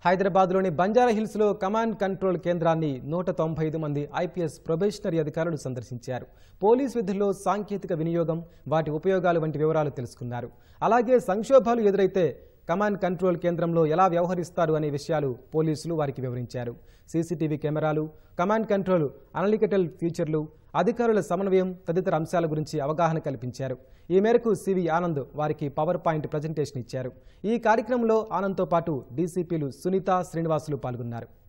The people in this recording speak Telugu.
హైదరాబాద్లోని బంజారాహిల్స్లో కమాండ్ కంట్రోల్ కేంద్రాన్ని నూట తొంభై ఐదు మంది ఐపీఎస్ ప్రొబేషనరీ అధికారులు సందర్శించారు పోలీస్ విధుల్లో సాంకేతిక వినియోగం వాటి ఉపయోగాలు వంటి వివరాలు తెలుసుకున్నారు అలాగే సంక్షోభాలు ఎదురైతే కమాండ్ కంట్రోల్ కేంద్రంలో ఎలా వ్యవహరిస్తారు అనే విషయాలు పోలీసులు వారికి వివరించారు సీసీటీవీ కెమెరాలు కమాండ్ కంట్రోల్ అనలికటల్ ఫీచర్లు అధికారుల సమన్వయం తదితర అంశాల గురించి అవగాహన కల్పించారు ఈ మేరకు సివి ఆనంద్ వారికి పవర్ పాయింట్ ప్రజెంటేషన్ ఇచ్చారు ఈ కార్యక్రమంలో ఆనంద్తో పాటు డీసీపీలు సునీత శ్రీనివాసులు పాల్గొన్నారు